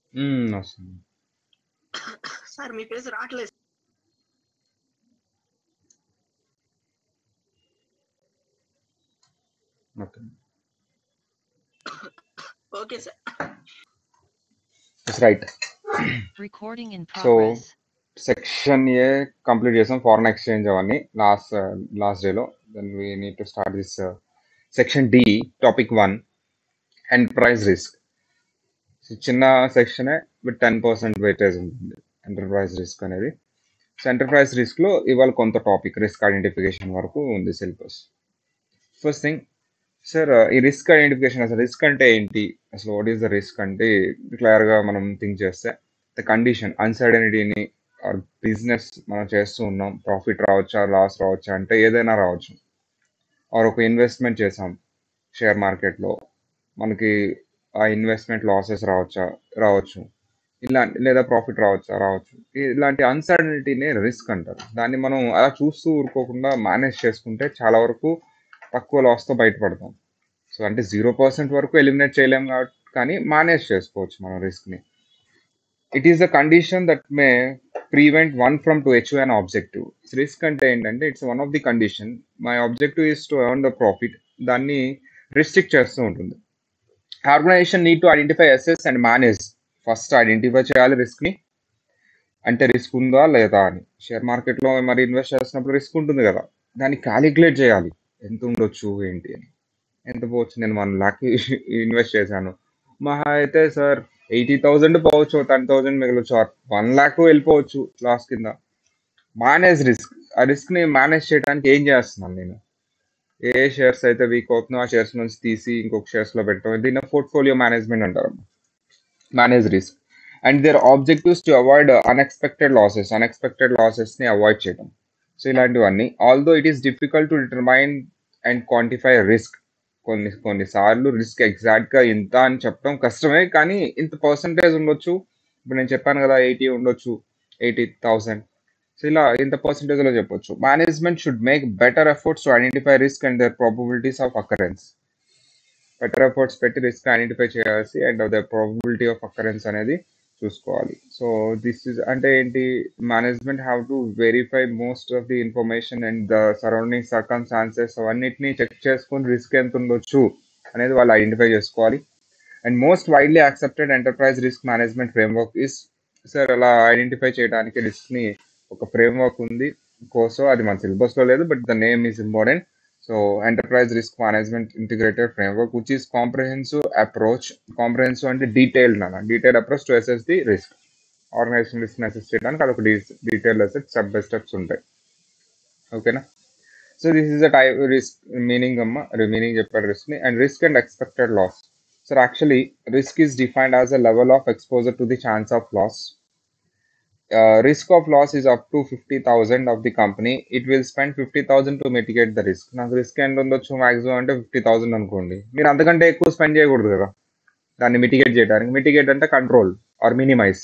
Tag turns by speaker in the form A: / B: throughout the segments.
A: హ్మ్. వస్తుంది.
B: సార్ మీ ఫేస్ రావట్లేదు.
A: Okay.
B: Okay sir.
A: It's right.
C: Recording in
A: so,
C: progress.
A: Section A complete చేసాం. ఫారెన్ ఎక్స్‌చేంజ్ అవన్నీ లాస్ట్ లాస్ట్ డేలో. Then we need to start this section D topic 1 enterprise risk. So, చిన్న సెక్షనే with 10% weightage ఉంటుంది. Enterprise risk అనేది. So, enterprise రిస్క్‌లో ఇవాళ కొంత టాపిక్ రిస్క్ ఐడెంటిఫికేషన్ వరకు ఉంది సిలబస్. ఫస్ట్ థింగ్ సార్ ఈ రిస్క్ ఐడెంటిఫికేషన్ అసలు రిస్క్ అంటే ఏంటి? అసలు వాట్ ఈస్ ద రిస్క్ అంటే క్లియర్‌గా మనం థింక్ చేస్తే ద కండిషన్ అన్‌సర్టెనిటీని ఆర్ బిజినెస్ మనం చేస్తూ ఉన్నాం. ప్రాఫిట్ రావచ్చా? లాస్ రావచ్చా? అంటే ఏదైనా రావచ్చు. ఆర్ ఒక ఇన్వెస్ట్‌మెంట్ చేసాం షేర్ మార్కెట్‌లో. మనకి ఆ ఇన్వెస్ట్‌మెంట్ లాసెస్ రావచ్చా? రావచ్చు. ఇలాంటి లేదా ప్రాఫిట్ రావచ్చా? రావచ్చు. ఇలాంటి అన్‌సర్టెనిటీనే రిస్క్ అంటారు. దాన్ని మనం అలా చూస్తూ ఊరుకోకుండా మేనేజ్ చేసుకుంటే చాలా వరకు తక్కువ లాస్‌తో బయటపడతాం. సో, అంటే 0% వరకు ఎలిమినేట్ చేయలేం కాబట్టి కానీ మేనేజ్ చేసుకోవచ్చు మనం రిస్క్‌ని. It is the condition that may prevent one from to achieve an objective. Risk అంటే ఏంటంటే it's one of the condition. My objective is to earn the profit. దాన్ని రిస్ట్రిక్ట్ చేస్తూ ఉంటుంది. Organisation need to identify, assess and manage. First identify చేయాలి రిస్క్‌ని. అంటే risk ఉందా? లేదా అని. షేర్ మార్కెట్‌లో మరి ఇన్వెస్ట్ చేస్తున్నప్పుడు రిస్క్ ఉంటుంది కదా! దాన్ని కాలిక్యులేట్ చేయాలి. ఎంత ఉండొచ్చు? ఏంటి అని. ఎంత పోవచ్చు? నేను 1,00,000 ఇన్వెస్ట్ చేశాను. మహా అయితే సార్ 80,000 పోవచ్చు. 10,000 మిగలొచ్చు. ఆర్ 1,00,000 వెళ్ళిపోవచ్చు లాస్ కింద. Manage risk. ఆ రిస్క్‌ని మేనేజ్ చేయడానికి ఏం చేస్తున్నాను నేను? ఏ షేర్స్ అయితే వీక్ అవుతున్నాయో ఆ షేర్స్ నుంచి తీసి ఇంకొక షేర్స్‌లో పెట్టడం. దీన్ని పోర్ట్‌ఫోలియో మేనేజ్‌మెంట్ అంటారు. Manage risk. And their objectives to avoid unexpected losses. Unexpected లాసెస్‌ని అవాయిడ్ చేయడం. సో, ఇలాంటివన్నీ. Although it is difficult to determine and quantify risk. కొన్ని కొన్ని సార్లు రిస్క్ ఎగ్జాక్ట్‌గా ఇంత అని చెప్పడం కష్టమే. కానీ ఇంత పర్సెంటేజ్ ఉండొచ్చు. ఇప్పుడు నేను చెప్పాను కదా! 80 ఉండొచ్చు. 80,000 సో, ఇలా ఇంత పర్సెంటేజ్‌లో చెప్పొచ్చు. Management should make better efforts to identify risk and their probabilities of occurrence. Better efforts పెట్టి రిస్క్ ఐడెంటిఫై చేయాల్సి and the probability of occurrence అనేది చూసుకోవాలి. సో, దిస్ ఈస్ అంటే ఏంటి? Management have to verify most of the information and the surrounding circumstances అవన్నిటిని check చేసుకొని risk ఎంత ఉండొచ్చు అనేది వాళ్ళు ఐడెంటిఫై చేసుకోవాలి. And most widely accepted enterprise risk management framework is sir అలా ఐడెంటిఫై చేయడానికి రిస్క్‌ని ఒక ఫ్రేమ్‌వర్క్ ఉంది. కోర్సో అది మన సిలబస్‌లో లేదు. But the name is important. So, enterprise risk management integrated framework which is comprehensive approach. Comprehensive అంటే డీటెయిల్డ్ నాన్న. Detailed approach to assess the risk. Organisation రిస్క్‌ని అసెస్ చేయడానికి అదొక de detailed assess step by steps ఉంటాయి. ఓకేనా? So, this is the type risk meaning అమ్మ. Meaning చెప్పాడు రిస్క్‌ని. And risk and expected loss. Sir actually risk is defined as a level of exposure to the chance of loss. Uh, risk of loss is up to 50,000 of the company. It will spend 50,000 to mitigate the risk. నాకు risk ఎంత ఉండొచ్చు maximum అంటే 50,000 అనుకోండి. మీరు అంతకంటే ఎక్కువ spend చేయకూడదు కదా! దాన్ని మిటిగేట్ చేయడానికి. మిటిగేట్ అంటే control or minimise.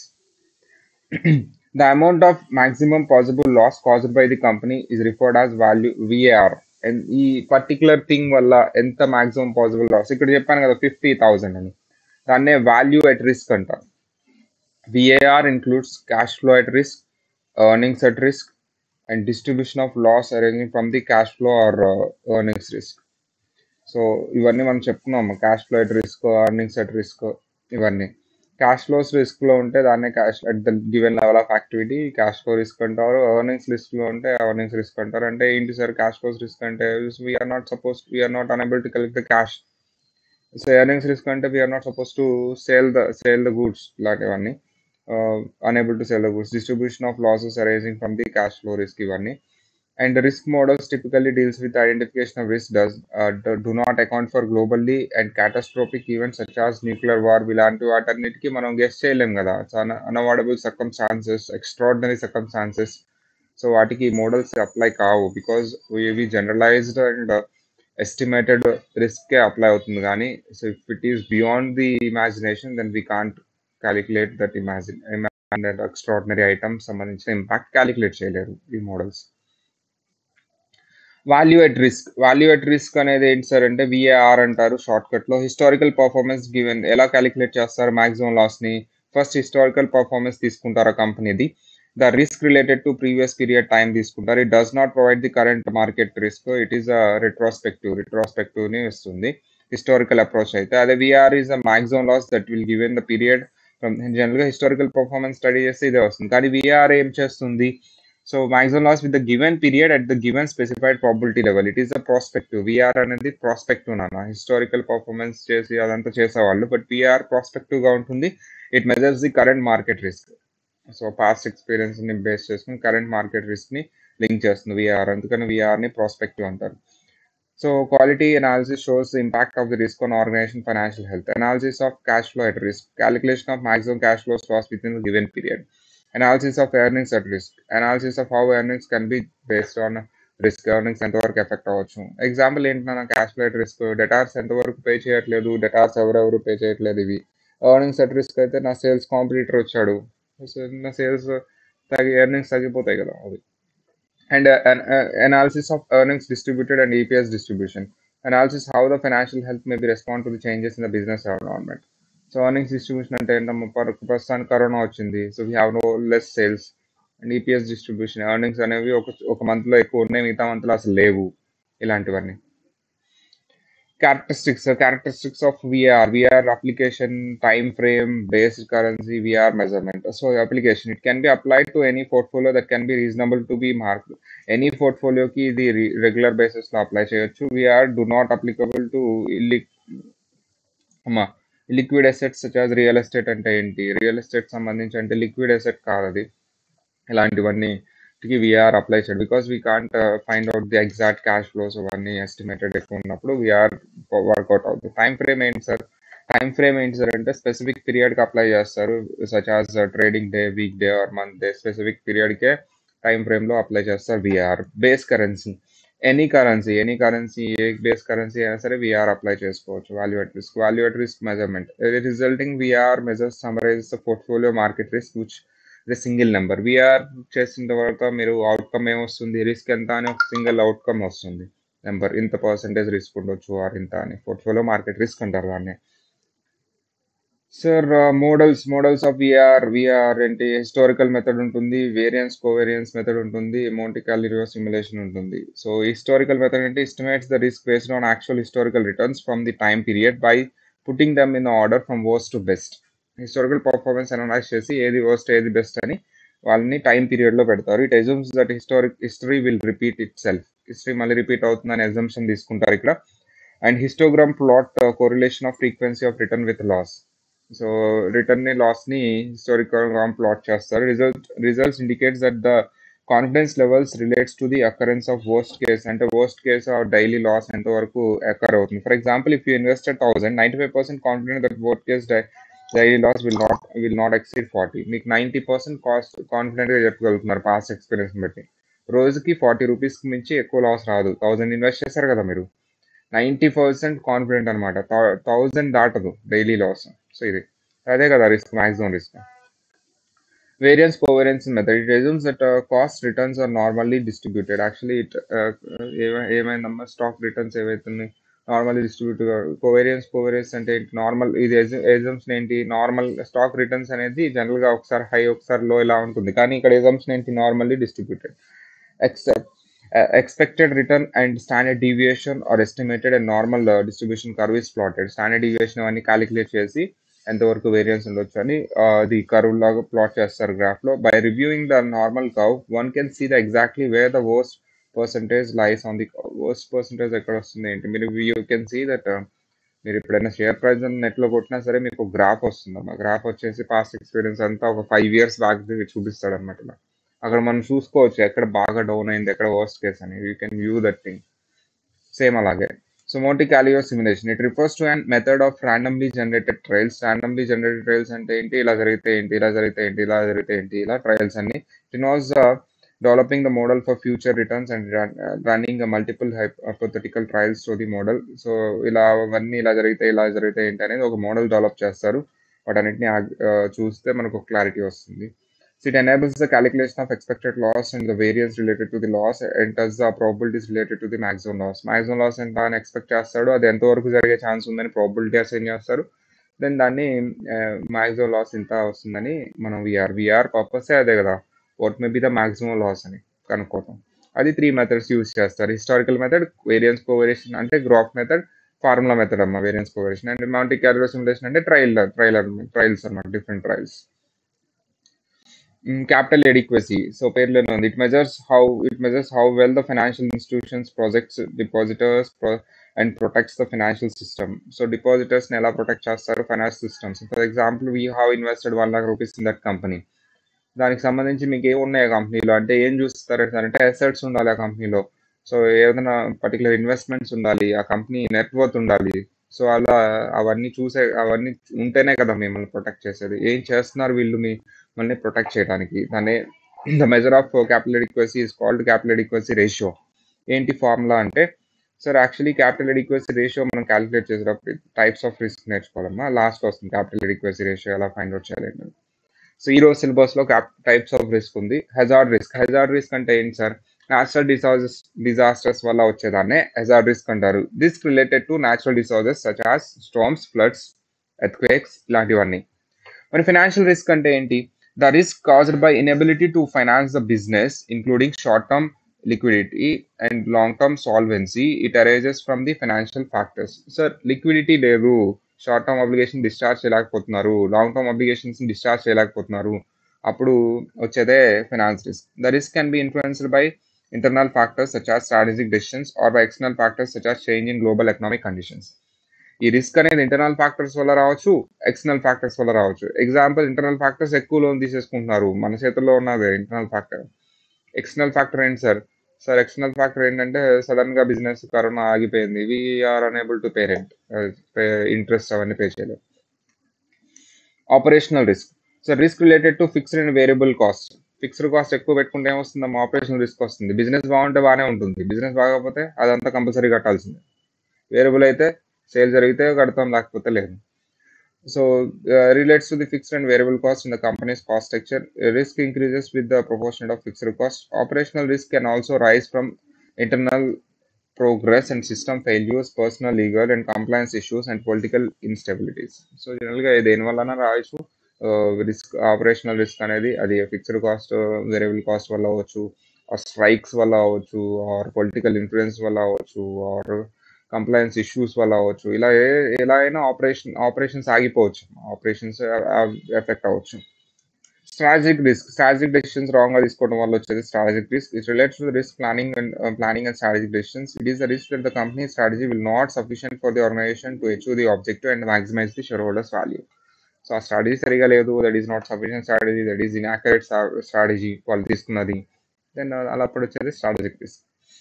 A: The amount of maximum possible loss caused by the company is referred as value VAR. And ఈ పర్టికులర్ థింగ్ వల్ల ఎంత మాక్సిమం పాసిబుల్ లాస్ ఇక్కడ చెప్పాను కదా 50,000 అని. దాన్నే వాల్యూ ఎట్ రిస్క్ అంటారు. VAR includes cash flow at risk, earnings at risk, and distribution of loss arising from the cash flow or uh, earnings risk. So ఇవన్నీ మనం చెప్పుకున్నాము cash flow at risk earnings at risk ఇవన్నీ cash flows రిస్క్లో ఉంటే దాన్ని cash at the given level of activity cash flow risk అంటారు earnings రిస్క్లో ఉంటే ఎర్నింగ్స్ రిస్క్ అంటారు అంటే ఏంటి సార్ క్యాష్ ఫ్లోస్ రిస్క్ అంటే we are not suppose we are not unable to collect the cash so earnings risk అంటే we are not suppose to sale the sale the goods ఇలాంటివన్నీ unable to sell the goods, distribution of losses arising from the cash flow risk ఇవన్నీ and the risk models typically deals with identification of risk does uh, do- do not account for globally and catastrophic events such as nuclear war ఇలాంటి వాటన్నిటికీ మనం guess చేయలేం కదా unavoidable circumstances extraordinary circumstances so వాటికి models apply కావు because ఇవి generalised and estimated రిస్కే apply అవుతుంది కానీ so if it is beyond the imagination then we can't calculate that imagine imagine extraordinary items సంబంధించిన ఇంపాక్ట్ క్యాలిక్యులేట్ చేయలేరు ఈ models value at risk value at risk అనేది ఏంటి సార్ అంటే విఏఆర్ అంటారు షార్ట్ కట్ లో హిస్టారికల్ పర్ఫార్మెన్స్ గివెన్ ఎలా calculate చేస్తారు మాక్సిమం లాస్ ని ఫస్ట్ హిస్టారికల్ పర్ఫార్మెన్స్ తీసుకుంటారు ఆ కంపెనీది the risk related to previous period time తీసుకుంటారు it does not provide the current market risk it is a retrospective retrospective ని ఇస్తుంది హిస్టారికల్ అప్రోచ్ అయితే అదే VAR is a maximum loss that will give in the period general గా historical performance study చేస్తే ఇదే వస్తుంది కానీ విఆర్ ఏం చేస్తుంది so maximum loss with the given period at the given specified probability level it is a prospective VAR అనేది prospective నాన్న historical performance చేసి అదంతా చేసేవాళ్ళు బట్ విఆర్ ప్రాస్పెక్టివ్ గా ఉంటుంది it measures the current market risk so past experience ని base చేసుకుని current market risk ని లింక్ చేస్తుంది విఆర్ అందుకని విఆర్ ని ప్రాస్పెక్టివ్ అంటారు so quality analysis shows the impact of the risk on organisation financial health analysis of cash flow at risk calculation of maximum cash flows loss within given period analysis of earnings at risk analysis of how earnings can be based on risk earnings ఎంతవరకు effect అవ్వచ్చు example ఏంటన్నా cash flow at risk debtors ఎంతవరకు pay చేయట్లేదు debtors ఎవరెవరు pay చేయట్లేదు ఇవి earnings at risk అయితే నా సేల్స్ కాంపిటీటర్ వచ్చాడు నా సేల్స్ తగ్గి ఎర్నింగ్స్ తగ్గిపోతాయి కదా అవి and uh, an uh, analysis of earnings distributed and EPS distribution. Analysis how the financial health may be respond to the changes in the business environment. So earnings distribution అంటే ఏంటమ్మా పర్- ప్రస్తుతానికి corona వచ్చింది so we have no less sales and EPS distribution earnings అనేవి ఒక ఒక month లో ఎక్కువ ఉన్నాయి మిగతా month లో అసలు లేవు ఇలాంటివన్నీ characteristics uh, characteristics of VR VR application time frame based currency VR measurement so application it can be applied to any portfolio that can be reasonable to be marked any portfolio కి ఇది re- regular basis లో apply చేయొచ్చు VR do not applicable to illi- అమ్మా liquid assets such as real estate అంటే ఏంటి real estate సంబంధించి అంటే liquid asset కాదు అది ఇలాంటివన్నీ విఆర్ అప్లై చేయడు because we can't find out the exact cash flows అవన్నీ ఎస్టిమేటెడ్ ఎక్కువ ఉన్నప్పుడు విఆర్ వర్కౌట్ అవుతుంది టైం ఫ్రేమ్ ఏంటి సార్ టైం ఫ్రేమ్ ఏంటి సార్ అంటే స్పెసిఫిక్ పీరియడ్కి అప్లై చేస్తారు such as trading day week day or month day specific పీరియడ్కే టైం ఫ్రేమ్లో అప్లై చేస్తారు VAR base currency any currency any currency ఏ బేస్ కరెన్సీ అయినా సరే విఆర్ అప్లై చేసుకోవచ్చు value at risk value at risk measurement resulting VAR measures summarise the portfolio market risk which the single number VAR చేసిన తర్వాత మీరు outcome ఏమొస్తుంది రిస్క్ ఎంత అని ఒక సింగిల్ అవుట్కమ్ వస్తుంది నెంబర్ ఇంత పర్సెంటేజ్ రిస్క్ ఉండొచ్చు ఆర్ ఇంత అని పోర్ట్ఫోలియో మార్కెట్ రిస్క్ అంటారు దాన్ని sir models models of VAR VAR ఏంటి హిస్టారికల్ మెథడ్ ఉంటుంది వేరియన్స్ కోవేరియన్స్ మెథడ్ ఉంటుంది మోంటి క్యాలిరియో సిమ్యులేషన్ ఉంటుంది సో హిస్టారికల్ మెథడ్ అంటే estimates the risk based on actual historical returns from the time period by putting them in order from worst to best historical performance analyse చేసి ఏది worst ఏది best అని వాళ్ళని time period లో పెడతారు it assumes that historic history will repeat itself history మళ్ళీ repeat అవుతుందని exemption తీసుకుంటారు ఇక్కడ and histogram plot correlation of frequency of return with loss so return ని లాస్ ని హిస్టారికల్ గా ప్లాట్ చేస్తారు result results indicates that the confidence levels relates to the occurrence of worst case అంటే worst case of daily loss ఎంత వరకు occur అవుతుంది for example if you invested thousand ninety five percent confident that worst case daily loss will not will not exceed forty మీకు ninety percent cost confident గా చెప్పగలుగుతున్నారు past experience బట్టి రోజుకి forty rupees మించి ఎక్కువ లాస్ రాదు thousand invest చేశారు కదా మీరు నైంటీ పర్సెంట్ కాన్ఫిడెంట్ అనమాట థౌజండ్ దాటదు డైలీ లాస్ సో ఇది అదే కదా risk maximum risk variance covariance method it resumes that cost returns are normally distributed actually it ఏమైందమ్మా స్టాక్ రిటర్న్స్ ఏవైతే నార్మల్లీ డిస్ట్రిబ్యూట్ కోవేరియన్స్ కోవేరియన్స్ అంటే నార్మల్ ఇది ఎగ్జామ్స్ ఏంటి నార్మల్ స్టాక్ రిటర్న్స్ అనేది జనరల్ గా ఒకసారి హై ఒకసారి లో ఇలా ఉంటుంది కానీ ఇక్కడ ఎగ్జామ్స్ ఏంటి normally distributed except expected return and standard deviation or estimated and normal uh, distribution curve is plotted standard deviation అవన్నీ క్యాలిక్యులేట్ చేసి ఎంతవరకు వేరియన్స్ ఉండొచ్చు అని ది కర్వ్ లాగా ప్లాట్ చేస్తారు గ్రాఫ్ లో by reviewing the normal curve one can see the exactly where the worst percentage lies on the worst percentage ఎక్కడ వస్తుంది ఏంటి మీరు యూ కెన్ సీ దట్ మీరు ఎప్పుడైనా షేర్ ప్రైస్ నెట్ లో కొట్టినా సరే మీకు గ్రాఫ్ వస్తుంది అమ్మా గ్రాఫ్ వచ్చేసి పాస్ట్ ఎక్స్పీరియన్స్ అంతా ఒక ఫైవ్ ఇయర్స్ బ్యాక్ చూపిస్తాడు అనమాట ఇలా అక్కడ మనం చూసుకోవచ్చు ఎక్కడ బాగా డౌన్ అయింది ఎక్కడ వర్స్ట్ కేస్ అని you can view that thing same అలాగే so Monte Carlo simulation it refers to and method of randomly generated trials randomly generated trials అంటే ఏంటి ఇలా జరిగితే ఏంటి ఇలా జరిగితే ఏంటి ఇలా జరిగితే ఏంటి ఇలా ట్రయల్స్ అన్ని it was developing the model for future returns and running multiple hypothetical trials to the model so ఇలా అవన్నీ ఇలా జరిగితే ఇలా జరిగితే ఏంటి అనేది ఒక మోడల్ డెవలప్ చేస్తారు వాటన్నిటిని చూస్తే మనకు క్లారిటీ వస్తుంది So it enables the calculation of expected loss and the variance related to the loss and thus the probabilities related to the maximum loss. Maximum loss ఎంత అని ఎక్స్పెక్ట్ చేస్తాడు అది ఎంతవరకు జరిగే ఛాన్స్ ఉందని ప్రాబిలిటీ అసైన్ చేస్తారు then దాన్ని maximum loss ఇంత వస్తుందని మనం విఆర్ విఆర్ పర్పసే అదే కదా what may be the maximum loss అని కనుక్కోవటం అది త్రీ మెథడ్స్ యూజ్ చేస్తారు హిస్టారికల్ మెథడ్ వేరియన్స్ కోవేరియేషన్ అంటే గ్రాఫ్ మెథడ్ ఫార్ములా మెథడ్ అమ్మ variance covariation and Monte calibration simulation అంటే ట్రయల్ ట్రయల్ ట్రయల్స్ అన్నమాట different trials capital adequacy so పేర్లోనే ఉంది it measures how it measures how well the financial institutions projects depositors and protects the financial system so depositors ని ఎలా protect చేస్తారు finance systems for example we have invested one lakh rupees in that company దానికి సంబంధించి మీకు ఏం ఉన్నాయి ఆ కంపెనీలో అంటే ఏం చూస్తారు అంటే అసెట్స్ ఉండాలి ఆ కంపెనీలో సో ఏదైనా పర్టికులర్ ఇన్వెస్ట్మెంట్స్ ఉండాలి ఆ కంపెనీ నెట్వర్త్ ఉండాలి సో అలా అవన్నీ చూసే అవన్నీ ఉంటేనే కదా మిమ్మల్ని ప్రొటెక్ట్ చేసేది ఏం చేస్తున్నారు వీళ్ళు మీ మనల్ని ప్రొటెక్ట్ చేయడానికి దాన్ని the measure of capital adequacy is called capital adequacy ratio ఏంటి ఫార్ములా అంటే sir actually capital adequacy ratio మనం క్యాలిక్యులేట్ చేసేటప్పుడు టైప్స్ ఆఫ్ రిస్క్ నేర్చుకోవాలమ్మా లాస్ట్ వస్తుంది క్యాపిటల్ ఎడిక్వసీ రేషియో ఎలా ఫైండ్ అవుట్ చేయాలి సో ఈ రోజు సిలబస్ లో టైప్స్ ఆఫ్ రిస్క్ ఉంది హెజార్డ్ రిస్క్ హెజార్డ్ రిస్క్ అంటే ఏంటి సార్ న్యాచురల్ డిసాస్టర్స్ డిజాస్టర్స్ వల్ల వచ్చేదాన్నే హెజార్డ్ రిస్క్ అంటారు risk related to natural disasters such as storms floods earthquakes ఇలాంటివన్నీ మరి ఫైనాన్షియల్ రిస్క్ అంటే ఏంటి the risk caused by inability to finance the business including short term liquidity and long term solvency it arises from the financial factors sir liquidity లేదు short term obligation discharge చేయలేకపోతున్నారు long term obligations discharge చేయలేకపోతున్నారు అప్పుడు వచ్చేదే finance risk the risk can be influenced by internal factors such as strategic decisions or by external factors such as change in global economic conditions ఈ risk అనేది internal factors వల్ల రావచ్చు external factors వల్ల రావచ్చు example internal factors ఎక్కువ loan తీసేసుకుంటున్నారు మన చేతుల్లో ఉన్నది ఇంటర్నల్ ఫ్యాక్టర్ ఎక్స్టర్నల్ ఫ్యాక్టర్ ఏంటి సార్ సార్ ఎక్స్టర్నల్ ఫ్యాక్టర్ ఏంటంటే సడన్ గా బిజినెస్ కరోనా ఆగిపోయింది we're unable to parent interest అవన్నీ పే చేయలేదు operational risk so risk related to fixed and variable cost fixed cost ఎక్కువ పెట్టుకుంటే ఏమొస్తుందమ్మా ఆపరేషనల్ రిస్క్ వస్తుంది బిజినెస్ బాగుంటే బాగానే ఉంటుంది బిజినెస్ బాగోకపోతే అదంతా కంపల్సరీ కట్టాల్సిందే వేరియబుల్ అయితే సేల్ జరిగితే కడతాం లేకపోతే లేదు so uh, relates to the fixed and variable cost in the company's cost structure. Uh, Risk increases with the proportion of fixed cost. Operational risk can also rise from internal progress and system failures, personal, legal, and compliance issues, and political instabilities. So జనరల్గా దేని వలన రావచ్చు risk operational risk అనేది అది fixed cost variable cost వల్ల అవ్వచ్చు are strikes వల్ల అవ్వచ్చు ఆర్ పొలిటికల్ ఇన్ఫ్లుయెన్స్ వల్ల అవ్వచ్చు ఆర్ కంప్లైన్స్ ఇష్యూస్ వల్ల అవ్వచ్చు ఇలా ఏ ఎలా అయినా ఆపరేషన్ ఆపరేషన్స్ ఆగిపోవచ్చు ఆపరేషన్స్ ఎఫెక్ట్ అవ్వచ్చు strategic risk strategic decisions wrong గా తీసుకోవడం వల్ల వచ్చేది strategic risk it relates to risk planning and planning and strategic decisions it is the risk that the company strategy will not sufficient for the organisation to achieve the objective and maximise the shareholders value so ఆ strategy సరిగా లేదు that is not sufficient strategy that is inaccurate strategy వాళ్ళు తీసుకున్నది then అలా అప్పుడు వచ్చేది strategic risk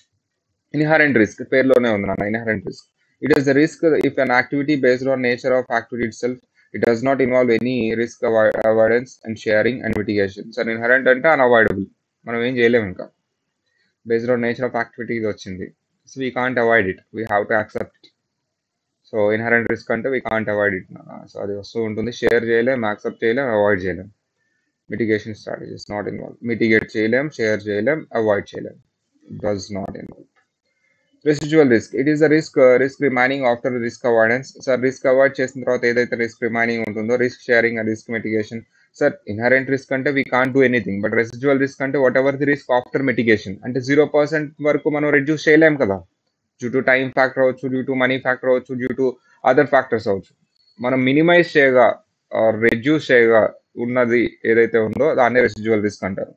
A: inherent risk పేరులోనే ఉంది నాన్న inherent risk it is the risk if an activity based on nature of activity itself it does not involve any risk avoidance and sharing and mitigation sir inherent అంటే unavoidable మనం ఏం చేయలేము ఇంకా based on nature of activity ఇది వచ్చింది so we can't avoid it we have to accept it so inherent risk అంటే we can't avoid it so అది వస్తూ ఉంటుంది షేర్ చేయలేం యాక్సెప్ట్ చేయలేం అవాయిడ్ చేయలేం mitigation strategies not involve mitigate చేయలేం షేర్ చేయలేం అవాయిడ్ చేయలేం does not involve residual risk it is the risk risk remaining after risk avoidance sir risk avoid చేసిన తర్వాత ఏదైతే రిస్క్ రిమైనింగ్ ఉంటుందో risk sharing and risk mitigation sir inherent risk అంటే we can't do anything but residual risk అంటే whatever the risk after mitigation అంటే zero percent వరకు మనం reduce చేయలేం కదా డ్యూ టు టైం ఫ్యాక్టర్ అవ్వచ్చు డ్యూ టు మనీ ఫ్యాక్టర్ అవ్వచ్చు due to other factors అవ్వచ్చు మనం మినిమైజ్ చేయగా రెడ్యూస్ చేయగా ఉన్నది ఏదైతే ఉందో దాన్నే రెసిడ్యువల్ రిస్క్ అంటారు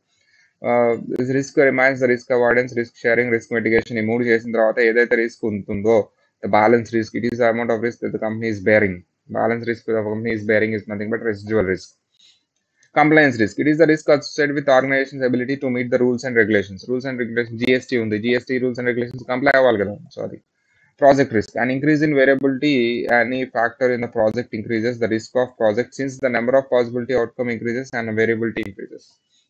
A: risk remains the risk avoidance risk sharing risk mitigation ఈ మూడు చేసిన తర్వాత ఏదైతే రిస్క్ ఉంటుందో the balance risk it is the amount of risk the company is bearing balance risk the company is bearing is nothing but residual risk compliance risk it is the risk associated with organisations ability to meet the rules and regulations rules and regulation GST ఉంది GST rules and regulations comply అవ్వాలి కదా sorry project risk an increase in variability any factor in the project increases the risk of project since the number of possibility outcome increases and variability increases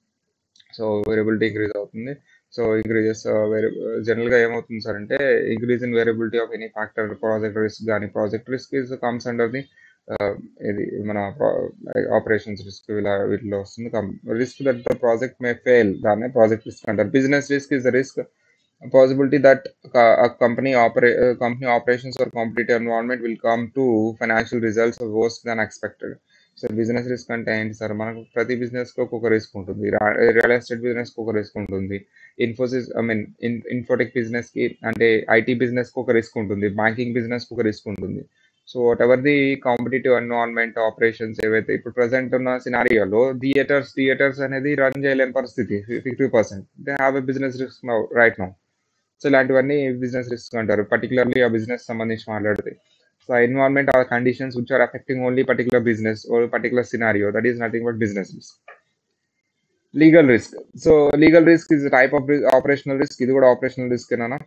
A: so variability increase అవుతుంది so increases జనరల్గా ఏమవుతుంది sir అంటే increase in variability of any factor project risk కానీ project risk is comes under the ఇది మన operations risk ఇలా వీటిలో వస్తుంది risk that the project may fail దాన్నే ప్రాజెక్ట్ రిస్క్ అంటారు business risk is the risk possibility that a, a company opera, uh, company operations or competitive environment will come to financial results worse than expected so business risk అంటే ఏంటి sir మనకు ప్రతి బిజినెస్కి ఒక్కొక్క risk ఉంటుంది real estate బిజినెస్కి ఒక risk ఉంటుంది Infosys I mean in infotech బిజినెస్కి అంటే ఐటీ బిజినెస్కి ఒక రిస్క్ ఉంటుంది బ్యాంకింగ్ బిజినెస్కి ఒక రిస్క్ ఉంటుంది so whatever the competitive environment operations ఏవైతే ఇప్పుడు ప్రజెంట్ ఉన్న సినారియోలో థియేటర్స్ థియేటర్స్ అనేది రన్ చేయలేని పరిస్థితి fifty percent they have a business risk now right now so ఇలాంటివన్నీ బిజినెస్ రిస్క్ అంటారు పర్టికులర్లీ ఆ బిజినెస్ సంబంధించి మాట్లాడితే so environment or conditions which are affecting only particular business or particular scenario that is nothing but business risk legal risk so legal risk is type of operational risk ఇది కూడా operational risk ఏనా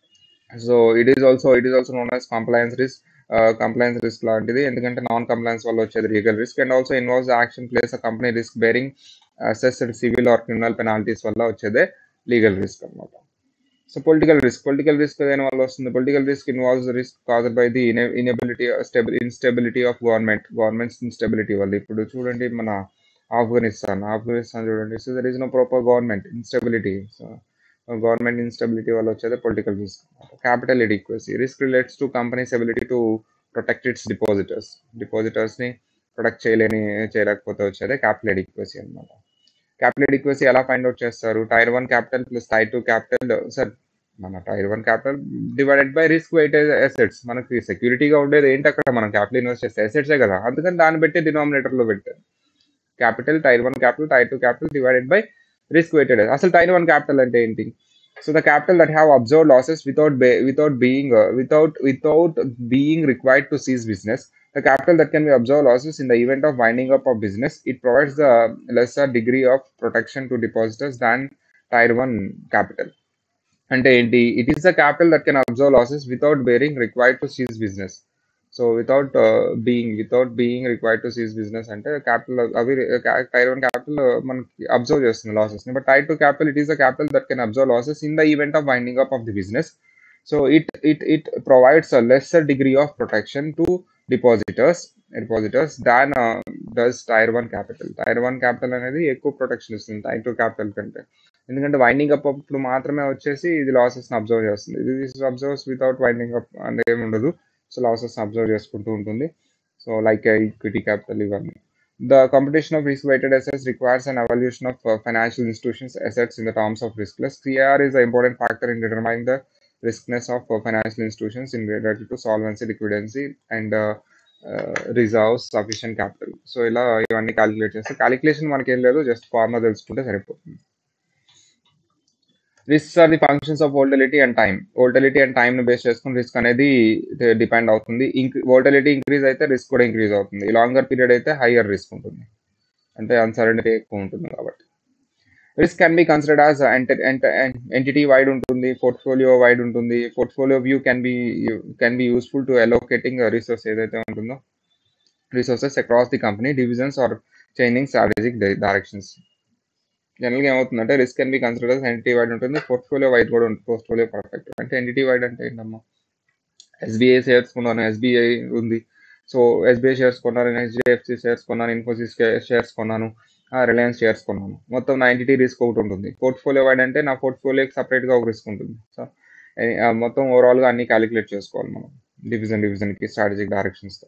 A: so it is also it is also known as compliance risk compliance risk లాంటిది ఎందుకంటే non compliance వల్ల వచ్చేది legal risk and also involves action place a company risk bearing assessed civil or criminal penalties వల్ల వచ్చేదే legal risk అనమాట so political risk political risk దేని వల్ల వస్తుంది political risk involves risk caused by the inability stable instability of government governments instability వల్ల ఇప్పుడు చూడండి మన ఆఫ్ఘనిస్తాన్ ఆఫ్ఘనిస్తాన్ చూడండి so there is no proper government instability so government instability వల్ల వచ్చేది political risk capital adequacy risk relates to company's ability to protect its depositors డిపాజిటర్స్ని protect చేయలేని చేయలేకపోతే వచ్చేదే క్యాపిటల్ ఎడిక్వసీ అనమాట క్యాపిటల్ ఎడిక్వసీ ఎలా ఫైండ్ అవుట్ చేస్తారు tier one capital plus tier two capital sir మన tier one capital divided by risk weighted assets మనకి సెక్యూరిటీగా ఉండేది ఏంటి అక్కడ మనం క్యాపిటల్ ఇన్వెస్ట్ చేస్తే అసెట్సే కదా అందుకని దాన్ని బట్టి డినామినేటర్లో పెట్టారు capital tier one capital tier two capital divided by risk weighted అసలు టైర్ వన్ క్యాపిటల్ అంటే ఏంటి so the capital that have observe losses without without being without without being required to cease business the capital that can be absorbed losses in the event of winding up of business it provides the lesser degree of protection to depositors than tier 1 capital అంటే ఏంటి it is the capital that can observe losses without bearing required to cease business so without being without being required to cease business అంటే capital అవి tier one capital మనకి observe చేస్తుంది losses but tier two capital it is the capital that can observe losses in the event of winding up of the business so it it it provides a lesser degree of protection to depositors depositors than does tier one capital tier one capital అనేది ఎక్కువ protection ఇస్తుంది tyre two capital కంటే ఎందుకంటే winding up అప్పుడు మాత్రమే వచ్చేసి ఇది losses observe చేస్తుంది ఇది అబ్జర్వ్స్ వితౌట్ వైండింగ్ అప్ అంటే ఏమి ఉండదు సో లాసెస్ అబ్జర్వ్ చేసుకుంటూ ఉంటుంది సో లైక్ ఈక్విటీ క్యాపిటల్ ఇవన్నీ The competition of risk-weighted assets requires an evaluation of uh, financial institutions' assets in the terms of risk plus. CR is an important factor in determining the riskness of uh, financial institutions in related to solvency, liquidity, and uh, uh, reserves sufficient capital. So ఇలా ఇవన్నీ calculate చేస్తే calculation మనకి ఏం లేదు just formula తెలుసుకుంటే సరిపోతుంది risk are the functions of volatility and time volatility and time ని base చేసుకుని రిస్క్ అనేది డిపెండ్ అవుతుంది వోల్టలిటీ ఇంక్రీజ్ అయితే రిస్క్ కూడా ఇంక్రీజ్ అవుతుంది లాంగర్ పీరియడ్ అయితే హయ్యర్ రిస్క్ ఉంటుంది అంటే అన్సర్టనిటీ ఎక్కువ ఉంటుంది కాబట్టి risk can be considered as entity wide ఉంటుంది పోర్ట్ఫోలియో వైడ్ ఉంటుంది portfolio view can be can be useful to allocating resource ఏదైతే ఉంటుందో resources across the company divisions are changing strategic directions జనరల్గా ఏమవుతుందంటే risk can be consider entity wide ఉంటుంది portfolio wide కూడా ఉంటుంది portfolio perfect అంటే entity wide అంటే ఏంటమ్మా ఎస్బీఐ షేర్స్ కొన్నాను ఎస్బీఐ ఉంది సో ఎస్బీఐ షేర్స్ కొన్నాను హెచ్డిఎఫ్సి షేర్స్ కొన్నాను ఇన్ఫోసిస్ షేర్స్ కొన్నాను రిలయన్స్ షేర్స్ కొన్నాను మొత్తం నా ఎంటిటీ రిస్క్ ఒకటి ఉంటుంది పోర్ట్ఫోలియో వైడ్ అంటే నా పోర్ట్ఫోలియోకి సపరేట్గా ఒక రిస్క్ ఉంటుంది సో మొత్తం ఓవరాల్గా అన్ని క్యాలిక్యులేట్ చేసుకోవాలి మనం డివిజన్ డివిజన్కి స్ట్రాటజిక్ డైరెక్షన్స్తో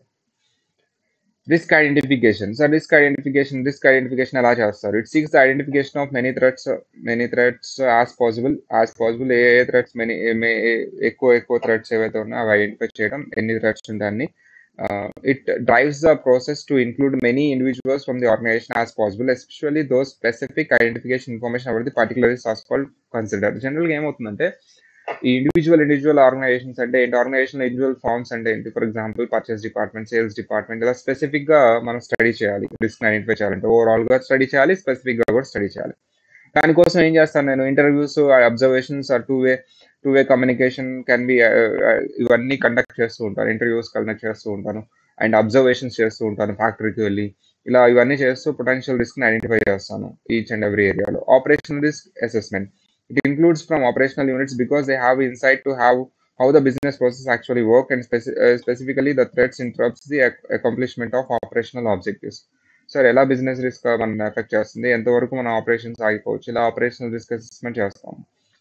A: risk identification so risk identification risk identification ఎలా చేస్తారు it seeks the identification of many threats many threats as possible as possible ఏ ఏ థ్రెట్స్ మెనీ ఎక్కువ ఎక్కువ థ్రెట్స్ ఏవైతే ఉన్నాయో అవి ఐడెంటిఫై చేయడం ఎన్ని థ్రెట్స్ ఉంటాయి అన్ని it drives the process to include many individuals from the organization as possible especially those specific identification information about the particular as called consider జనరల్గా ఏమవుతుందంటే ఈ ఇండివిజువల్ ఇండివిజువల్ ఆర్గనైజేషన్స్ అంటే ఏంటి ఆర్గనైజేషన్ ఇండివిజువల్ ఫార్మ్స్ అంటే ఏంటి for example purchase department sales department ఇలా specific గా మనం స్టడీ చేయాలి రిస్క్ ఐడెంటిఫై చేయాలంటే ఓవరాల్ గా స్టడీ చేయాలి స్పెసిఫిక్ గా కూడా స్టడీ చేయాలి దానికోసం ఏం చేస్తాను నేను interviews observations two way two way communication can be ఇవన్నీ కండక్ట్ చేస్తూ ఉంటాను ఇంటర్వ్యూస్ కండక్ట్ చేస్తూ ఉంటాను అండ్ అబ్జర్వేషన్స్ చేస్తూ ఉంటాను ఫ్యాక్టరీకి వెళ్ళి ఇలా ఇవన్నీ చేస్తూ పొటెన్షియల్ రిస్క్ ఐడెంటిఫై చేస్తాను ఈచ్ అండ్ ఎవ్రీ ఏరియాలో operational risk assessment it includes from operational units because they have insight to how how the business process actually work and speci- uh, specifically the threats interrupts the ac- accomplishment of operational objectives sir ఎలా business risk మన effect చేస్తుంది ఎంతవరకు మన operations ఆగిపోవచ్చు ఇలా operational risk assessment చేస్తాం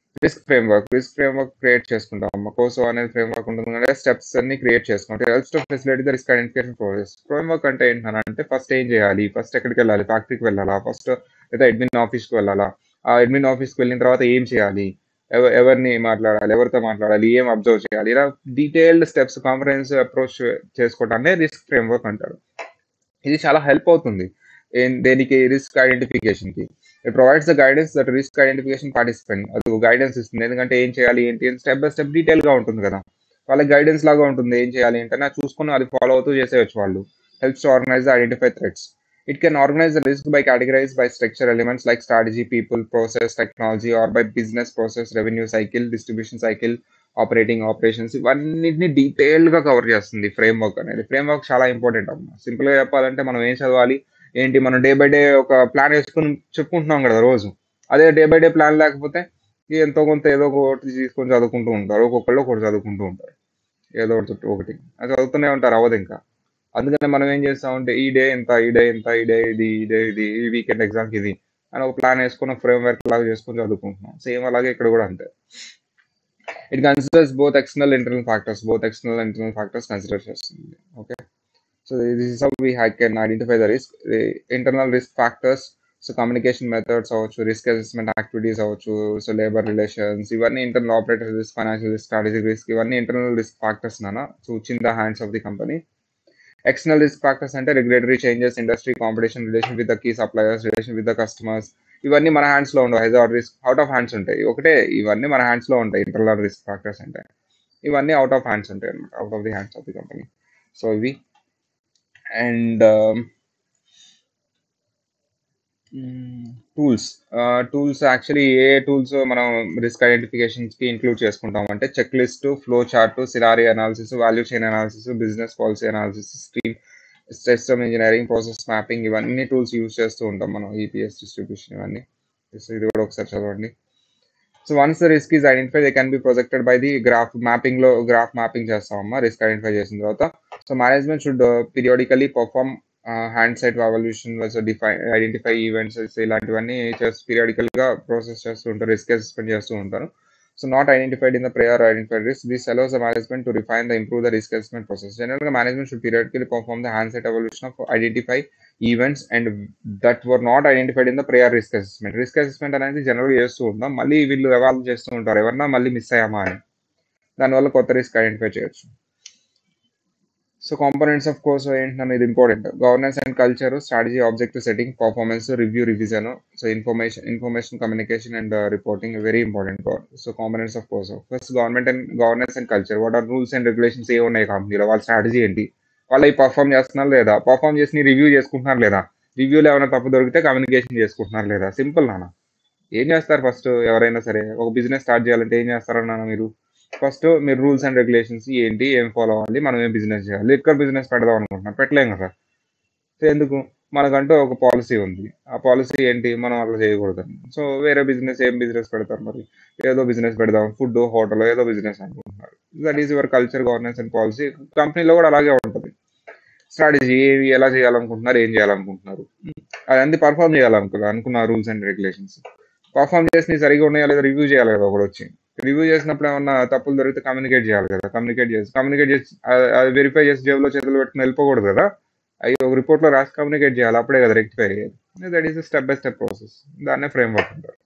A: risk framework risk framework create చేసుకుంటాం COSO అనేది ఫ్రేమ్వర్క్ ఉంటుంది అంటే స్టెప్స్ అన్ని క్రియేట్ చేసుకుంటాం help to facility the risk identification process framework అంటే ఏంటంటే ఫస్ట్ ఏం చేయాలి ఫస్ట్ ఎక్కడికి వెళ్ళాలి ఫ్యాక్టరీకి వెళ్ళాలా ఫస్ట్ లేదా అడ్మిన్ ఆఫీస్కి వెళ్ళాలా ఆ అడ్మిన్ ఆఫీస్కి వెళ్ళిన తర్వాత ఏం చేయాలి ఎవ- ఎవరిని మాట్లాడాలి ఎవరితో మాట్లాడాలి ఏం అబ్జర్వ్ చేయాలి ఇలా డీటెయిల్డ్ స్టెప్స్ కాంఫరెన్స్ అప్రోచ్ చేసుకోవటాన్ని రిస్క్ ఫ్రేమ్వర్క్ అంటారు ఇది చాలా హెల్ప్ అవుతుంది ఏం- దేనికి రిస్క్ ఐడెంటిఫికేషన్ కి it provides the guidance that risk identification participant అది గైడెన్స్ ఇస్తుంది ఎందుకంటే ఏం చేయాలి ఏంటి అని స్టెప్ బై స్టెప్ డీటెయిల్ గా ఉంటుంది కదా వాళ్ళకి గైడెన్స్ లాగా ఉంటుంది ఏం చేయాలి ఏంటని అది చూసుకుని అది ఫాలో అవుతూ చేసేయచ్చు వాళ్ళు helps to organize identify threats it can organize the risk by categorize by structure elements like strategy people process technology are by business process revenue cycle distribution cycle operating operations ఇవన్నిటిని detail గా cover చేస్తుంది framework అనేది framework చాలా important అమ్మా simple గా చెప్పాలంటే మనం ఏం చదవాలి ఏంటి మనం డే బై డే ఒక ప్లాన్ వేసుకుని చెప్పుకుంటున్నాం కదా రోజు అదే డే బై డే ప్లాన్ లేకపోతే ఎంతో కొంత ఏదో ఒకటి తీసుకొని చదువుకుంటూ ఉంటారు ఒక్కొక్కళ్ళు ఒకటి చదువుకుంటూ ఉంటారు ఏదో ఒకటి చుట్టూ ఒకటి అది చదువుతూనే ఉంటారు అవ్వదు ఇంకా అందుకని మనం ఏం చేస్తామంటే ఈ డే ఇంత ఈ డే ఇంత ఈ డే ఇది ఈ డే ఇది ఈ వీకెండ్ ఎగ్జామ్కి ఇది అని ఒక ప్లాన్ వేసుకుని ఫ్రేమ్ వర్క్ లాగా చేసుకొని చదువుకుంటున్నాం సేమ్ అలాగే ఇక్కడ కూడా అంతే it considers both external internal factors both external internal factors consider చేస్తుంది okay so this is how we hack can identify the risk internal risk factors so communication methods అవ్వచ్చు risk assessment activities అవ్వచ్చు so labour relations ఇవన్నీ internal operator risk financial risk strategic risk ఇవన్నీ internal risk factors నానా so in the hands of the company external risk factors అంటే regulatory changes industry competition relation with the key suppliers relation with the customers ఇవన్నీ మన hands లో ఉండవు hazard risk out of hands ఉంటాయి ఒకటే ఇవన్నీ మన హ్యాండ్స్ లో ఉంటాయి ఇంటర్నల్ రిస్క్ ఫ్యాక్టర్స్ అంటే ఇవన్నీ అవుట్ ఆఫ్ హ్యాండ్స్ ఉంటాయి అనమాట out of the hands of the company so ఇవి అండ్ టూల్స్ టూల్స్ యాక్చువల్లీ ఏ టూల్స్ మనం రిస్క్ ఐడెంటిఫికేషన్స్ కి ఇంక్లూడ్ చేసుకుంటాం అంటే check list flow chart scenario analysis value chain analysis business policy analysis stream system engineering process mapping ఇవన్నీ tools use చేస్తూ ఉంటాం మనం ఈపీఎస్ డిస్ట్రిబ్యూషన్ ఇవన్నీ So ఇది కూడా ఒకసారి చదవండి so once the risk is identify they can be projected by the graph mapping లో గ్రాఫ్ మ్యాపింగ్ చేస్తామమ్మా రిస్క్ ఐడెంటిఫై చేసిన తర్వాత so management should periodically perform hindsight valuation defy identify events ఇలాంటివన్నీ చేస్తూ పీరియాడికల్ గా ప్రాసెస్ చేస్తూ ఉంటారు risk assessment చేస్తూ ఉంటారు so not identified in the prior identified risk this allows the management to refine the improve the risk assessment process general గా management should periodically perform the hindsight evaluation of identify events and that were not identified in the prior risk assessment risk assessment అనేది general చేస్తూ ఉంటాం మళ్ళీ వీళ్ళు evolve చేస్తూ ఉంటారు ఎవరన్నా మళ్ళీ మిస్ అయ్యామా అని దానివల్ల కొత్త రిస్క్ ఐడెంటిఫై చేయొచ్చు సో కాంపోనెంట్స్ ఆఫ్ కోర్స్ ఏంటన్నా ఇది important governance and culture strategy objective setting performance review revision so information information communication and reporting very important so components of course first government and governance and culture what are rules and regulations ఏ ఉన్నాయి కంపెనీలో వాళ్ళ strategy ఏంటి వాళ్ళు అవి perform చేస్తున్నారు లేదా perform చేసి రివ్యూ చేసుకుంటున్నారు లేదా రివ్యూలో ఏమైనా తప్పు దొరికితే కమ్యూనికేషన్ చేసుకుంటున్నారు లేదా సింపుల్ నాన్న ఏం చేస్తారు ఫస్ట్ ఎవరైనా సరే ఒక బిజినెస్ స్టార్ట్ చేయాలంటే ఏం చేస్తారన్నా మీరు ఫస్ట్ మీరు రూల్స్ అండ్ రెగ్యులేషన్స్ ఏంటి ఏం ఫాలో అవ్వాలి మనం ఏం బిజినెస్ చేయాలి ఎక్కడ బిజినెస్ పెడదాం అనుకుంటున్నాం పెట్టలేం కదా సో ఎందుకు మనకంటూ ఒక పాలసీ ఉంది ఆ పాలసీ ఏంటి మనం అట్లా చేయకూడదు సో వేరే బిజినెస్ ఏం బిజినెస్ పెడతారు మరి ఏదో బిజినెస్ పెడదాం ఫుడ్ హోటల్ ఏదో బిజినెస్ అనుకుంటున్నారు that is your culture governance and policy కంపెనీలో కూడా అలాగే ఉంటుంది స్ట్రాటజీ ఏవి ఎలా చేయాలనుకుంటున్నారు ఏం చేయాలనుకుంటున్నారు అదంతా పర్ఫామ్ చేయాలనుకున్నారు అనుకున్న రూల్స్ అండ్ రెగ్యులేషన్స్ పర్ఫామ్ చేసి సరిగా ఉన్నాయా లేదా రివ్యూ చేయాలి కదా ఒకటి వచ్చి రివ్యూ చేసినప్పుడు ఏమన్నా తప్పులు దొరికితే కమ్యూనికేట్ చేయాలి కదా కమ్యూనికేట్ చేసి కమ్యూనికేట్ చేసి అది వెరిఫై చేసి జేబులో చేతులు పెట్టుకుని వెళ్ళిపోకూడదు కదా అవి ఒక రిపోర్ట్ లో రాసి కమ్యూనికేట్ చేయాలి అప్పుడే కదా రెక్టిఫై అయ్యేది that is step by step process దాన్నే ఫ్రేమ్ వర్క్ అంటారు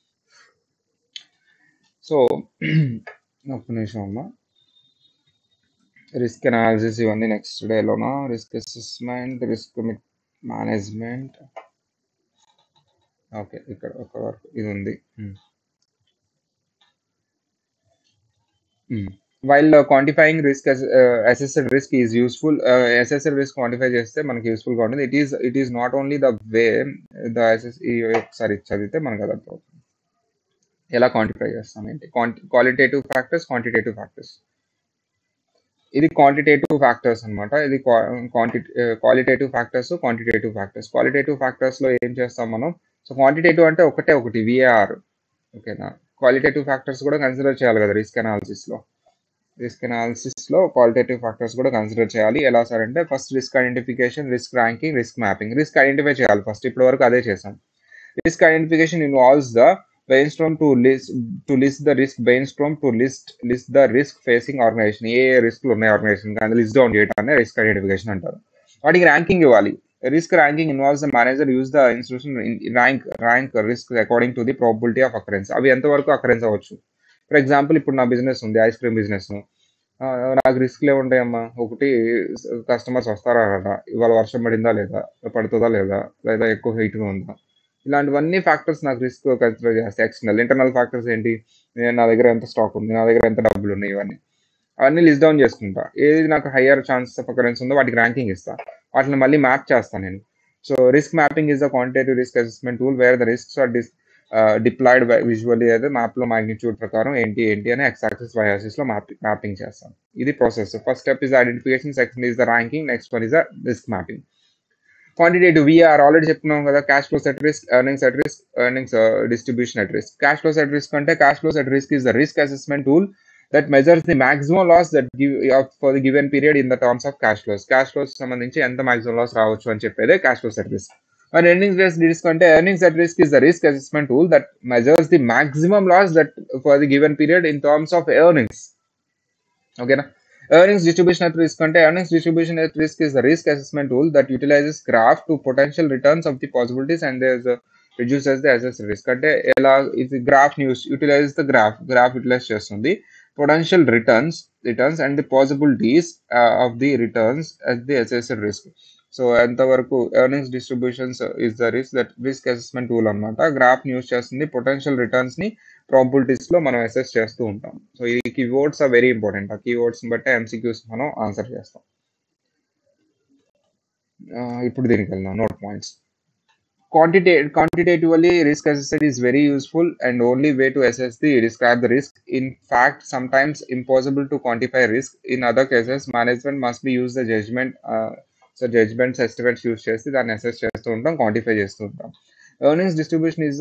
A: సో ఒక్క నిమిషం అమ్మా రిస్క్ అనాలిసిస్ ఇవన్నీ నెక్స్ట్ డేలోనా risk assessment risk management okay ఇక్కడ ఒక వరకు ఇది ఉంది while quantifying risk assessed risk is useful assessed risk quantify చేస్తే మనకి యూస్ఫుల్ గా ఉంటుంది it is it is not only the way the assess ఒకసారి చదివితే మనకు అది అర్థమవుతుంది ఎలా క్వాంటిఫై చేస్తాం ఏంటి క్వాలిటేటివ్ ఫ్యాక్టర్స్ క్వాంటిటేటివ్ ఫ్యాక్టర్స్ ఇది క్వాంటిటేటివ్ ఫ్యాక్టర్స్ అనమాట ఇది క్వాంటి qualitative factors quantitative factors qualitative factors లో ఏం చేస్తాం మనం సో క్వాంటిటేటివ్ అంటే ఒకటే ఒకటి విఏఆర్ ఓకేనా క్వాలిటేటివ్ ఫ్యాక్టర్స్ కూడా కన్సిడర్ చేయాలి కదా రిస్క్ అనాలిసిస్ లో రిస్క్ అనాలిసిస్ లో క్వాలిటేటివ్ ఫ్యాక్టర్స్ కూడా కన్సిడర్ చేయాలి ఎలా సార్ అంటే first risk identification risk ranking risk mapping risk identify చేయాలి ఫస్ట్ ఇప్పటి వరకు అదే చేసాం risk identification involves the brainstorm to list to list the risk brainstorm to list list the risk facing organization ఏ రిస్క్లు ఉన్నాయి ఆర్గనైజేషన్ కానీ లిస్ట్ డౌన్ చేయడాన్ని రిస్క్ ఐడెంటిఫికేషన్ అంటారు వాటికి ర్యాంకింగ్ ఇవ్వాలి risk ranking involves the manager use the institution rank rank risk according to the probability of occurrence అవి ఎంతవరకు అకరెన్స్ అవ్వచ్చు ఫర్ ఎగ్జాంపుల్ ఇప్పుడు నా బిజినెస్ ఉంది ఐస్ క్రీమ్ బిజినెస్ నాకు రిస్క్లు ఏముంటాయమ్మా ఒకటి కస్టమర్స్ వస్తారా రారా ఇవాళ వర్షం పడిందా లేదా పడుతుందా లేదా లేదా ఎక్కువ హీట్గా ఉందా ఇలాంటివన్నీ ఫ్యాక్టర్స్ నాకు రిస్క్ కన్సిడర్ చేస్తాయి ఎక్స్టర్నల్ ఇంటర్నల్ ఫ్యాక్టర్స్ ఏంటి నేను నా దగ్గర ఎంత స్టాక్ ఉంది నా దగ్గర ఎంత డబ్బులు ఉన్నాయి ఇవన్నీ అవన్నీ లిస్ట్ డౌన్ చేసుకుంటా ఏది నాకు హయ్యర్ ఛాన్సెస్ ఆఫ్ అకరెన్స్ ఉందో వాటికి ర్యాంకింగ్ ఇస్తా వాటిని మళ్ళీ మ్యాప్ చేస్తాను నేను so risk mapping is the quantitative risk assessment tool where the risks are dis displayed visually అయితే మ్యాప్లో మాగ్నిట్యూడ్ ప్రకారం ఏంటి ఏంటి అని ఎక్స్ యాక్సిస్ వై యాక్సిస్లో మ్యాప్ మ్యాపింగ్ చేస్తాం ఇది process first step is identification second is the ranking next one is the risk mapping quantitative we are already చెప్పుకున్నాం కదా cash flows at risk earnings at risk earnings distribution at risk cash flows at risk అంటే cash flows at risk is the risk assessment tool that measures the maximum loss that give for the given period in the terms of cash flows cash flows సంబంధించి ఎంత maximum loss రావచ్చు అని చెప్పేదే cash flows at risk మరి earnings based risk అంటే earnings at risk is the risk assessment tool that measures the maximum loss that for the given period in terms of earnings ఓకేనా earnings distribution at risk అంటే earnings distribution at risk is the risk assessment tool that utilizes graph to potential returns of the possibilities and there's a reduces the assessed risk అంటే ఎలా ఇది graph news utilize the graph graph utilize చేస్తుంది potential returns returns and the possibilities of the returns at the assessed risk so ఎంతవరకు earnings distributions is the risk that risk assessment tool అనమాట graph news చేస్తుంది potential returns ని ప్రాబిలిటీస్ లో మనం assess చేస్తూ ఉంటాం సో ఈ కీవర్డ్స్ ఆర్ వెరీ ఇంపార్టెంట్ ఆ కీవర్డ్స్ బట్టి ఎంసీక్యూస్ మనం ఆన్సర్ చేస్తాం ఆ, ఇప్పుడు దీనికి వెళ్దాం note points quantitative quantitatively risk assessment is very useful and only way to assess the describe the risk in fact sometimes impossible to quantify risk in other cases management must be use the judgment uh, so judgments estimates use చేసి దాన్ని assess చేస్తూ ఉంటాం quantify చేస్తూ ఉంటాం earnings distribution is the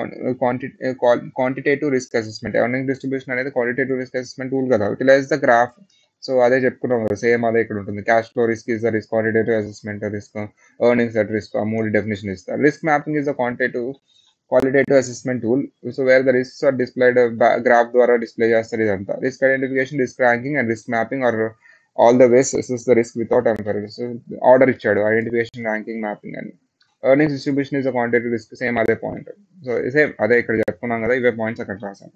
A: quantitative risk assessment earning distribution అనేది quantitative risk assessment tool కదా utilize the graph so అదే చెప్పుకున్నాం కదా సేమ్ అదే ఇక్కడ ఉంటుంది cash flow risk is the risk quantitative assessment risk earnings at risk ఆ మూడు డెఫినేషన్ ఇస్తారు risk mapping is the quantitative qualitative assessment tool so where the risks are displayed graph ద్వారా డిస్ప్లే చేస్తారు ఇదంతా risk identification risk ranking and risk mapping are all the ways assess the risk without ఎంపరీస్ order ఇచ్చాడు identification ranking mapping అని earnings distribution is a quantitative risk same అదే point so same అదే ఇక్కడ చెప్పుకున్నాం కదా ఇవే పాయింట్స్ అక్కడ రాశాను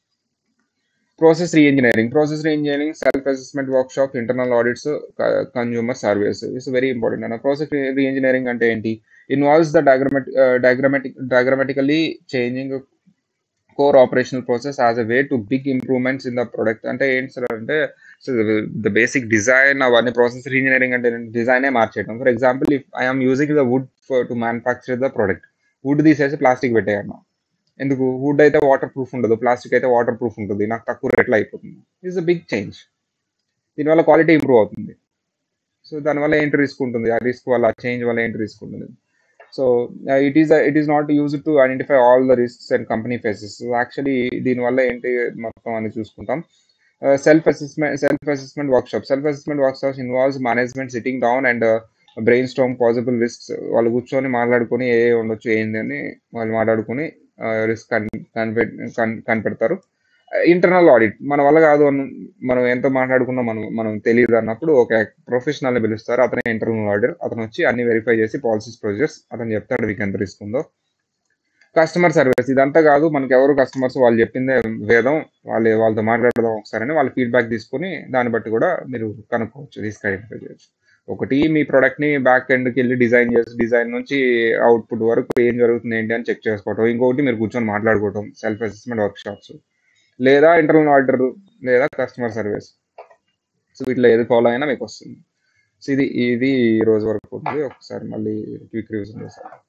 A: process reengineering process reengineering self assessment workshop internal audits consumer service it's very important అన్న ప్రాసెస్ రీఇంజనీరింగ్ అంటే ఏంటి involves the డయాగ్రమెట్ diagrammatic diagrammatically changing core operational process as a way to big improvements in the product అంటే ఏంటి sir అంటే so the basic design అవన్నీ process engineering అంటే డిజైనే మార్చేయడం for example if I'm using the wood for to manufacture the product wood తీసేసి plastic పెట్టేయన్నా ఎందుకు వుడ్ అయితే వాటర్ ప్రూఫ్ ఉండదు ప్లాస్టిక్ అయితే వాటర్ ప్రూఫ్ ఉంటుంది నాకు తక్కువ రేట్లో అయిపోతుంది ఇట్స్ అ బిగ్ చేంజ్ దీనివల్ల క్వాలిటీ ఇంప్రూవ్ అవుతుంది సో దానివల్ల ఏంటి రిస్క్ ఉంటుంది ఆ రిస్క్ వల్ల చేంజ్ వల్ల ఏంటి రిస్క్ ఉంటుంది so it is it is not use to identify all the risks and company faces actually దీనివల్ల ఏంటి మొత్తం అని చూసుకుంటాం self assessment self assessment workshop self assessment workshops involves management sitting down and brainstorm possible risks వాళ్ళు కూర్చొని మాట్లాడుకొని ఏ ఉండొచ్చు ఏంది అని వాళ్ళు మాట్లాడుకొని రిస్క్ కనిపె కనిపెడతారు ఇంటర్నల్ ఆడిట్ మన వల్ల కాదు అన్న మనం ఎంత మాట్లాడుకున్నా మనం మనం తెలియదు అన్నప్పుడు ఒక ప్రొఫెషనల్ని పిలుస్తారు అతనే ఇంటర్నల్ ఆడిటర్ అతను వచ్చి అన్ని వెరిఫై చేసి పాలసీస్ ప్రొసీజర్స్ అతను చెప్తాడు మీకు ఎంత రిస్క్ ఉందో కస్టమర్ సర్వీస్ ఇదంతా కాదు మనకి ఎవరు కస్టమర్స్ వాళ్ళు చెప్పిందే వేదం వాళ్ళు వాళ్ళతో మాట్లాడదాం ఒకసారి వాళ్ళ ఫీడ్బ్యాక్ తీసుకొని దాన్ని బట్టి కూడా మీరు కనుక్కోవచ్చు రిస్క్ ఐడెంటిఫై చేయొచ్చు ఒకటి మీ ప్రోడక్ట్ ని బ్యాక్ ఎండ్కి వెళ్ళి డిజైన్ చేసి డిజైన్ నుంచి అవుట్పుట్ వరకు ఏం జరుగుతుంది ఏంటి అని చెక్ చేసుకోవటం ఇంకొకటి మీరు కూర్చొని మాట్లాడుకోవటం సెల్ఫ్ అసెస్మెంట్ వర్క్ షాప్స్ లేదా ఇంటర్నల్ ఆర్డర్ లేదా కస్టమర్ సర్వీస్ సో వీటిలో ఏది ఫాలో అయినా మీకు వస్తుంది సో ఇది ఇది ఈ రోజు వరకు ఉంది ఒకసారి మళ్ళీ క్విక్ రివిజన్ చేస్తాను